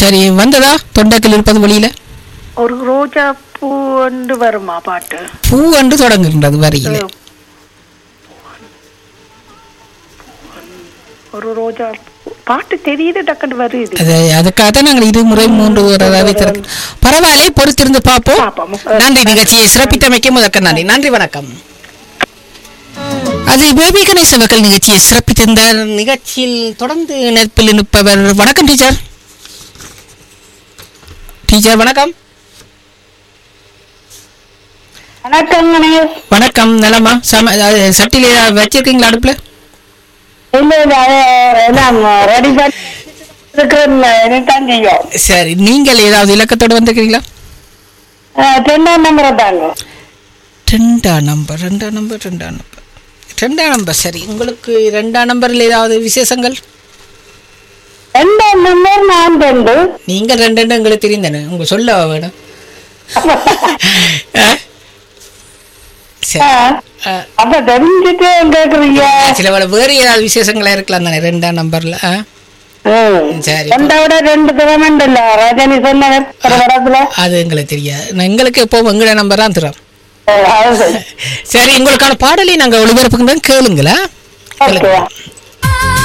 சரி வந்ததா தொண்டைக்கில் இருப்பது வழியில ஒரு ரோஜா பூ வந்து வருமா பாட்டு பூ என்று தொடங்குகின்றது வரியில ஒரு ரோஜா பூ- பாட்டு தெரியுது டக்குன்னு வருது அது அதுக்காக தான் நாங்கள் இருமுறை மூன்று தடவை திறக்க பரவாயில்லை பொறுத்திருந்து பார்ப்போம் பார்ப்போம். நன்றி நிகழ்ச்சியை சிறப்பித்தமைக்கு முதற்க நன்றி நன்றி வணக்கம் அது பேபி கணேச மக்கள் நிகழ்ச்சியை சிறப்பித்திருந்த நிகழ்ச்சியில் தொடர்ந்து இணைப்பில் நிற்பவர் வணக்கம் டீச்சர் டீச்சர் வணக்கம் வணக்கம் கணேஷ் வணக்கம் நலமா சம அது சட்டியில் ஏதாவது வச்சிருக்கீங்களா அடுப்புல இல்ல இல்ல எல்லாம் ரெடி பண்ணி இருக்கிறேன் செய்யும் சரி நீங்கள் ஏதாவது இலக்கத்தோடு வந்திருக்கீங்களா ரெண்டாம் நம்பரை தாங்க ரெண்டாம் நம்பர் ரெண்டாம் நம்பர் ரெண்டாம் நம்பர் ரெண்டாம் நம்பர் சரி உங்களுக்கு ரெண்டாம் நம்பரில் ஏதாவது விசேஷங்கள் ரெண்டாம் நம்பர் நான் ரெண்டு நீங்கள் ரெண்டு ரெண்டு எங்களுக்கு தெரிந்தானே உங்க சொல்ல வேணும் ஆ? சரி ஆ, அப்ப தெரிஞ்சுட்டு கேக்குறீங்க சில வேளை வேறு ஏதாவது விசேஷங்களா இருக்கலாம் தானே ரெண்டாம் நம்பர்ல ஆ? சரி ரெண்டை விட ரெண்டு கிழமை இல்ல ரஜினி சொன்னவர் ஒரு படத்துல அது எங்களுக்கு தெரியாது நான் எங்களுக்கு எப்போ எங்களோட நம்பர் தான் தரோம் அஹ் அது சரி. சரி உங்களுக்கான பாடலை நாங்கள் ஒளிபரப்புகின்றோம் கேளுங்களா ஓகே